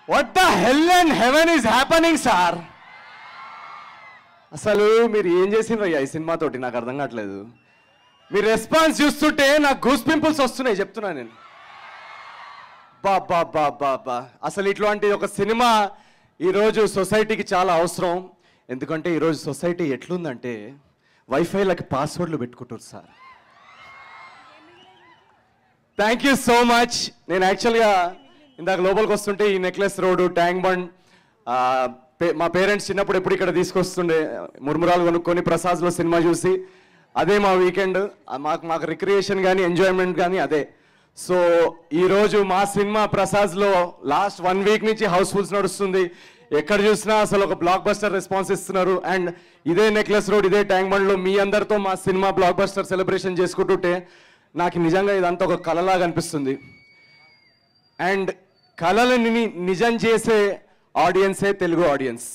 What the hell and heaven is happening sir అసలు మీరు ఏం చేసిండ్రయ్యా ఈ సినిమాతోటి నాకు అర్థం కావట్లేదు మీ రెస్పాన్స్ చూస్తుంటే నాకు గూస్ పింపుల్స్ వస్తున్నాయి చెప్తున్నా నేను బా బా బా బా బా అసలు ఇట్లాంటి ఒక సినిమా ఈరోజు సొసైటీకి చాలా అవసరం ఎందుకంటే ఈరోజు సొసైటీ ఎట్లుందంటే వైఫైలకి పాస్వర్డ్లు పెట్టుకుంటారు sir thank you so much నేను యాక్చువల్గా ఇందాక లోపలికి వస్తుంటే ఈ నెక్లెస్ రోడ్ ట్యాంక్ బండ్ ఆ, పే- మా పేరెంట్స్ చిన్నప్పుడు ఎప్పుడు ఇక్కడ తీసుకొస్తుండే మురుమురాలు కొనుక్కొని ప్రసాద్లో సినిమా చూసి అదే మా వీకెండ్ మాకు మాకు రిక్రియేషన్ కానీ ఎంజాయ్మెంట్ కానీ అదే సో ఈరోజు మా సినిమా ప్రసాద్లో లాస్ట్ వన్ వీక్ నుంచి హౌస్ఫుల్స్ నడుస్తుంది ఎక్కడ చూసినా అసలు ఒక బ్లాక్ బస్టర్ రెస్పాన్స్ ఇస్తున్నారు అండ్ ఇదే నెక్లెస్ రోడ్ ఇదే ట్యాంక్ బండ్లో మీ అందరితో మా సినిమా బ్లాక్ బస్టర్ సెలబ్రేషన్ చేసుకుంటుంటే నాకు నిజంగా ఇదంతా ఒక కళలాగా అనిపిస్తుంది అండ్ కళలని ని- నిజం చేసే ఆడియన్సే తెలుగు ఆడియన్స్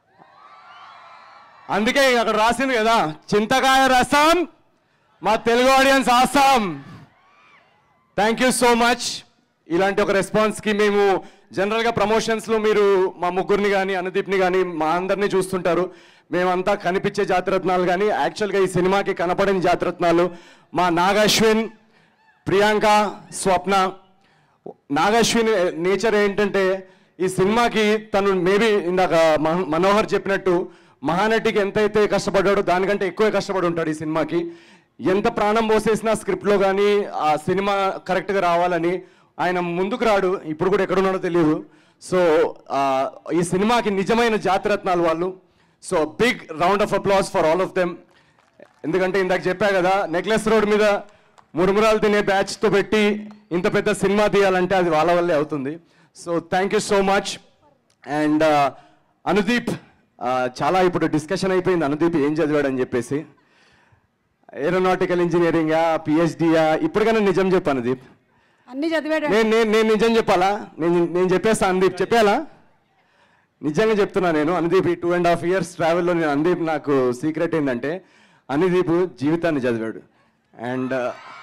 అందుకే అక్కడ రాసింది కదా చింతకాయ రసం మా Telugu audience awesome thank you so much ఇలాంటి ఒక రెస్పాన్స్కి మేము జనరల్గా ప్రమోషన్స్లో మీరు మా ముగ్గురిని కానీ అనుదీప్ని కానీ మా అందరినీ చూస్తుంటారు మేమంతా కనిపించే జాతిరత్నాలు కానీ యాక్చువల్గా ఈ సినిమాకి కనపడని జాతిరత్నాలు మా నాగశ్విన్ ప్రియాంక స్వప్న నాగశ్విన్ నేచర్ ఏంటంటే ఈ సినిమాకి తను మేబీ ఇందాక మహ- మనోహర్ చెప్పినట్టు మహానటికి ఎంతైతే కష్టపడ్డాడో దానికంటే ఎక్కువే కష్టపడి ఉంటాడు ఈ సినిమాకి ఎంత ప్రాణం పోసేసినా స్క్రిప్ట్లో కానీ ఆ సినిమా కరెక్ట్గా రావాలని ఆయన ముందుకు రాడు ఇప్పుడు కూడా ఎక్కడున్నాడో తెలియదు సో ఆ, ఈ సినిమాకి నిజమైన జాతిరత్నాలు వాళ్ళు so big round of applause for all of them ఎందుకంటే ఇందాక చెప్పా కదా నెక్లెస్ రోడ్ మీద మురుమురాలు తినే బ్యాచ్తో పెట్టి ఇంత పెద్ద సినిమా తీయాలంటే అది వాళ్ళ వల్లే అవుతుంది so thank you so much and Anudeep ఆ, చాలా ఇప్పుడు డిస్కషన్ అయిపోయింది అనుదీప్ ఏం చదివాడని చెప్పేసి ఏరోనాటికల్ ఇంజనీరింగా పిహెచ్డియా ఇప్పటికైనా నిజం చెప్పు అనుదీప్ అన్ని చదివాడు నేను నేను నేను నిజం చెప్పాలా నేను నేను చెప్పేస్తా అనుదీప్ చెప్పాలా నిజంగా చెప్తున్నా నేను అనుదీప్ ఈ టూ అండ్ హాఫ్ ఇయర్స్ ట్రావెల్లో నేను అనుదీప్ నాకు సీక్రెట్ ఏంటంటే అనుదీప్ జీవితాన్ని చదివాడు అండ్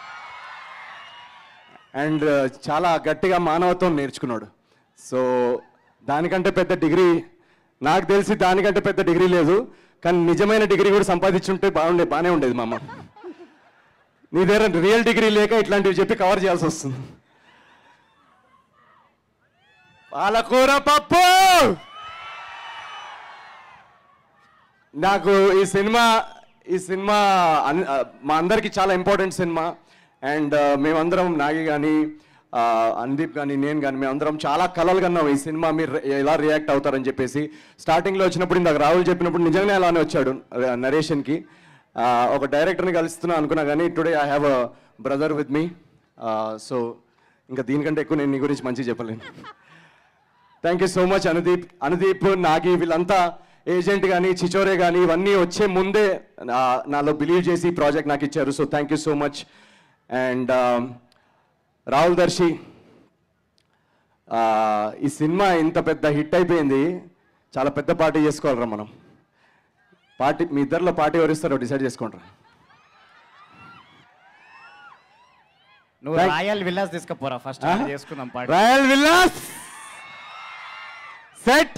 అండ్ చాలా గట్టిగా మానవత్వం నేర్చుకున్నాడు సో దానికంటే పెద్ద డిగ్రీ నాకు తెలిసి దానికంటే పెద్ద డిగ్రీ లేదు కానీ నిజమైన డిగ్రీ కూడా సంపాదించుంటే బాగుండే బాగానే ఉండేది మా అమ్మ నీ దగ్గర రియల్ డిగ్రీ లేక ఇట్లాంటివి చెప్పి కవర్ చేయాల్సి వస్తుంది పాలకూర పప్పు నాకు ఈ సినిమా ఈ సినిమా అన్- ఆ, మా అందరికి చాలా ఇంపార్టెంట్ సినిమా అండ్ మేమందరం నాగి కానీ అనుదీప్ కానీ నేను కానీ మేమందరం చాలా కలలు కన్నాం ఈ సినిమా మీరు ఎలా రియాక్ట్ అవుతారని చెప్పేసి స్టార్టింగ్లో వచ్చినప్పుడు ఇందాక రాహుల్ చెప్పినప్పుడు నిజంగానే అలానే వచ్చాడు నరేషన్కి ఒక డైరెక్టర్ని కలుస్తున్నా అనుకున్నా కానీ today I have a brother with me so ఇంకా దీనికంటే ఎక్కువ నేను నీ గురించి మంచిగా చెప్పలేను thank you so much Anudeep Anudeep Nagi వీళ్ళంతా ఏజెంట్ కానీ చిచోరే కానీ ఇవన్నీ వచ్చే ముందే నా- నాలో బిలీవ్ చేసి ఈ ప్రాజెక్ట్ నాకు ఇచ్చారు so thank you so much and Rahul Darshi ఆ, ఈ సినిమా ఇంత పెద్ద హిట్ అయిపోయింది చాలా పెద్ద పార్టీ చేసుకోవాలరా మనం పార్టీ మీ ఇద్దరిలో పార్టీ ఎవరిస్తారో డిసైడ్ చేసుకుంటారా నువ్వు Thank- రాయల్ విల్లాస్ తీసుకుపోరా ఫస్ట్ ఆ? చేసుకుందాం పాట రాయల్ విల్లాస్ సెట్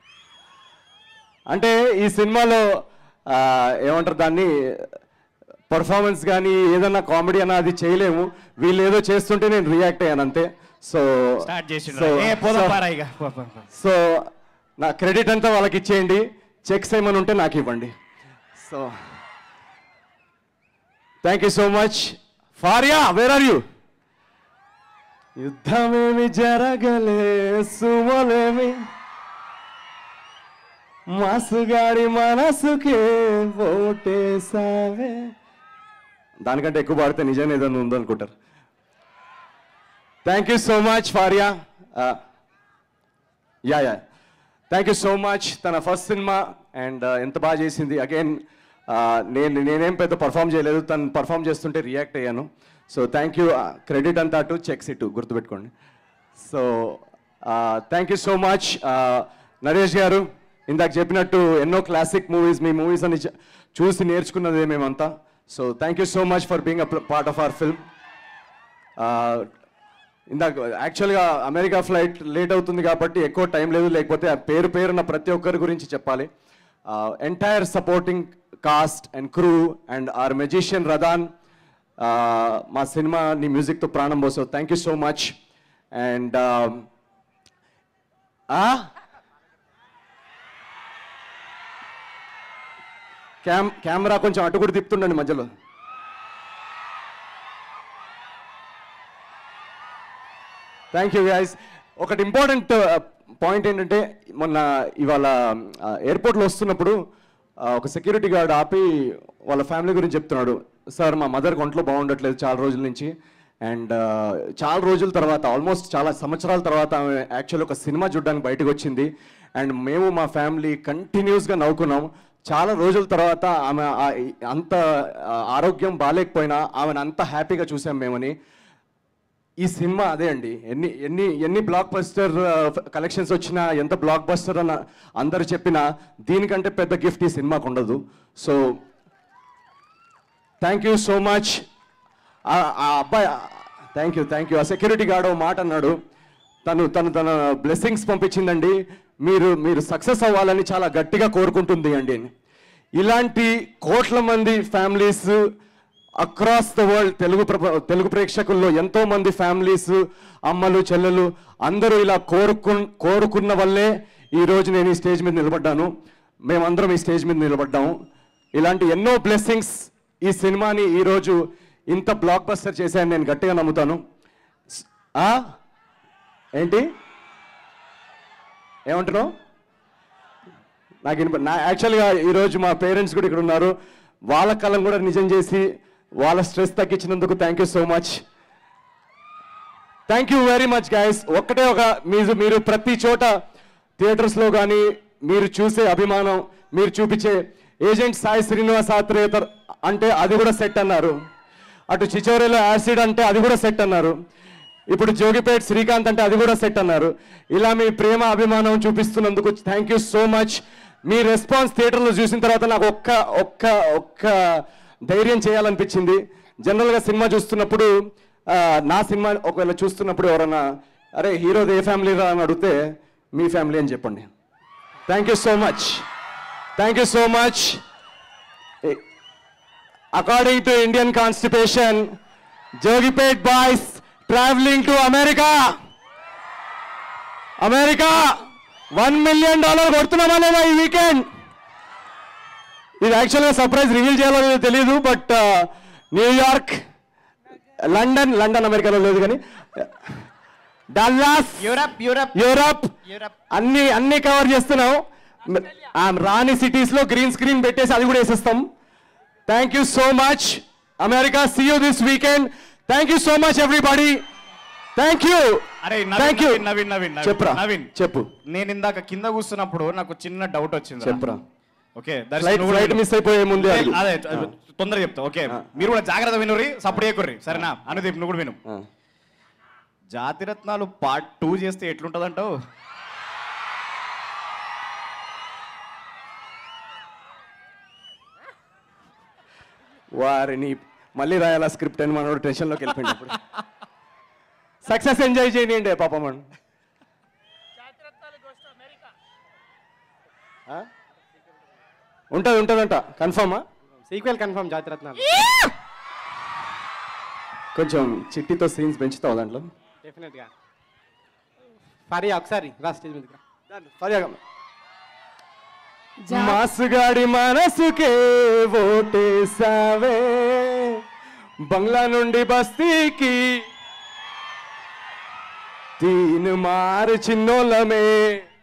అంటే ఈ సినిమాలో ఆ, ఏమంటారు దాన్ని పర్ఫార్మెన్స్ కానీ ఏదన్నా కామెడీ అన్న అది చేయలేము వీళ్ళు ఏదో చేస్తుంటే నేను రియాక్ట్ అయ్యాను అంతే సో స్టార్ట్ చేసి సో- ఏ పోదాం సో- పారా ఇక పో, పో, పో. సో నా క్రెడిట్ అంతా వాళ్ళకి ఇచ్చేయండి చెక్స్ ఏమైనా ఉంటే నాకు ఇవ్వండి so thank you so much Faria where are you యుద్ధమేమి జరగలే సుమలేమి మాసుగాడి మనసుకే ఓటేసావే దానికంటే ఎక్కువ పాడితే నిజంగా ఏదైనా ఉందనుకుంటారు thank you so much Faria yeah yeah thank you so much తన ఫస్ట్ సినిమా అండ్ ఎంత బాగా చేసింది అగైన్ నేను నేనేం పెద్ద పర్ఫామ్ చేయలేదు తను పర్ఫామ్ చేస్తుంటే రియాక్ట్ అయ్యాను సో థ్యాంక్ యూ క్రెడిట్ అంతా అటు చెక్స్ ఇటు గుర్తుపెట్టుకోండి so thank you so much Naresh గారు ఇందాక చెప్పినట్టు ఎన్నో క్లాసిక్ మూవీస్ మీ మూవీస్ అని చ- చూసి నేర్చుకున్నదే మేమంతా so thank you so much for being a part of our film ఇందాక యాక్చువల్గా అమెరికా ఫ్లైట్ లేట్ అవుతుంది కాబట్టి ఎక్కువ టైం లేదు లేకపోతే ఆ పేరు పేరున ప్రతి ఒక్కరి గురించి చెప్పాలి entire supporting cast and crew and our magician Radhan మా సినిమా నీ మ్యూజిక్తో ప్రాణం పోసావు thank you so much and cam camera కొంచెం అటు కూడా తిప్పుతుండండి మధ్యలో థ్యాంక్ యూ గైస్ ఒకటి ఇంపార్టెంట్ పాయింట్ ఏంటంటే మొన్న ఇవాళ ఎయిర్పోర్ట్లో వస్తున్నప్పుడు ఆ, ఒక సెక్యూరిటీ గార్డ్ ఆపి వాళ్ళ ఫ్యామిలీ గురించి చెప్తున్నాడు సార్ మా మదర్కి ఒంట్లో బాగుండట్లేదు చాలా రోజుల నుంచి అండ్ చాలా రోజుల తర్వాత ఆల్మోస్ట్ చాలా సంవత్సరాల తర్వాత ఆమె యాక్చువల్ ఒక సినిమా చూడడానికి బయటకు వచ్చింది అండ్ మేము మా ఫ్యామిలీ కంటిన్యూస్గా నవ్వుకున్నాం చాలా రోజుల తర్వాత ఆమె ఆ- అంత ఆ, ఆరోగ్యం బాగాలేకపోయినా ఆమెను అంత హ్యాపీగా చూసాం మేమని ఈ సినిమా అదే అండి ఎన్ని ఎన్ని ఎన్ని బ్లాక్ బస్టర్ కలెక్షన్స్ వచ్చినా ఎంత బ్లాక్ బస్టర్ అని అందరు చెప్పినా దీనికంటే పెద్ద గిఫ్ట్ ఈ సినిమాకు ఉండదు so thank you so much ఆ అబ్బాయి థ్యాంక్ యూ థ్యాంక్ యూ ఆ సెక్యూరిటీ గార్డ్ ఓ మాట అన్నాడు తను తను తన బ్లెస్సింగ్స్ పంపించిందండి మీరు మీరు సక్సెస్ అవ్వాలని చాలా గట్టిగా కోరుకుంటుంది అండి అని. ఇలాంటి కోట్ల మంది families across the world Telugu ప్ర- తెలుగు ప్రేక్షకుల్లో ఎంతో మంది ఫ్యామిలీస్ అమ్మలు చెల్లెలు అందరూ ఇలా కోరుకు కోరుకున్న వల్లే ఈ రోజు నేను ఈ స్టేజ్ మీద నిలబడ్డాను మేమందరం ఈ స్టేజ్ మీద నిలబడ్డాము ఇలాంటి ఎన్నో బ్లెస్సింగ్స్ ఈ సినిమాని ఈరోజు ఇంత బ్లాక్ బస్టర్ చేశాయని నేను గట్టిగా నమ్ముతాను స్- ఆ? ఏంటి ఏమంటున్నావు నాకు వినప నా యాక్చువల్గా ఈరోజు మా పేరెంట్స్ కూడా ఇక్కడ ఉన్నారు వాళ్ళ కళం కూడా నిజం చేసి వాళ్ళ స్ట్రెస్ తగ్గించినందుకు thank you so much thank you very much guys ఒక్కటే ఒక మీరు మీరు ప్రతి చోట థియేటర్స్లో కానీ మీరు చూసే అభిమానం మీరు చూపించే ఏజెంట్ సాయి శ్రీనివాస్ ఆత్రేయతర్ అంటే అది కూడా సెట్ అన్నారు అటు చిచోరేలో యాసిడ్ అంటే అది కూడా సెట్ అన్నారు ఇప్పుడు జోగిపేట్ శ్రీకాంత్ అంటే అది కూడా సెట్ అన్నారు ఇలా మీ ప్రేమ అభిమానం చూపిస్తున్నందుకు థ్యాంక్ యూ సో మచ్ మీ రెస్పాన్స్ థియేటర్లో చూసిన తర్వాత నాకు ఒక్క ఒక్క ఒక్క ధైర్యం చేయాలనిపించింది జనరల్గా సినిమా చూస్తున్నప్పుడు ఆ, నా సినిమా ఒకవేళ చూస్తున్నప్పుడు ఎవరన్నా అరే హీరోది ఏ ఫ్యామిలీ రా అని అడిగితే మీ ఫ్యామిలీ అని చెప్పండి thank you so much thank you so much according to Indian constitution Jogipet boys travelling to America America one million dollar కొడుతున్నామా లేదా ఈ వీకెండ్ ఇది యాక్చువల్గా సర్ప్రైజ్ రివీల్ చేయాలో లేదో తెలియదు బట్ న్యూయార్క్ లండన్ లండన్ అమెరికాలో లేదు కానీ Dallas Europe Europe Europe Europe అన్ని అన్ని కవర్ చేస్తున్నాం ఆ రాని సిటీస్ లో గ్రీన్ స్క్రీన్ పెట్టేసి అది కూడా వేసేస్తాం thank you so much America see you this weekend thank you so much everybody thank you అరే థ్యాంక్ యూ నవీన్ నవీన్ నవీన్ నవీన్ చెప్పురా నవీన్ చెప్పు నేను ఇందాక కింద కూర్చున్నప్పుడు నాకు చిన్న డౌట్ వచ్చింది చెప్పురా ఓకే ఫ్లైట్ ఫ్లైట్ మిస్ అయిపోయే ముందే అడుగు. అదే తొందరగా చెప్తా ఓకే మీరు కూడా జాగ్రత్త వినురి సప్పుడు చేయకుర్రి సరేనా అనుదీప్ నువ్వు కూడా విను ఆ. జాతిరత్నాలు పార్ట్ టూ చేస్తే ఎట్లుంటదంటావు వారిని మళ్ళీ రాయాలా స్క్రిప్ట్ అని మనోడు టెన్షన్లోకి వెళ్ళిపోయింది ఇప్పుడు సక్సెస్ ఎంజాయ్ చేయండి పాపం మనం ఆ? ఉంటుంది ఉంటుందంట కన్ఫర్మా సీక్వెల్ కన్ఫర్మ్ జాతిరత్నాలు కొంచెం చిట్టితో సీన్స్ పెంచుతావు దాంట్లో డెఫినెట్గా ఫరియా ఒకసారి రా స్టేజ్ మీదకి రా. ఫర్యాగా మాసుగాడి మనసుకే ఓటేసావే బంగ్లా నుండి బస్తీకి తీన్ మారు చిన్నోళ్ళమే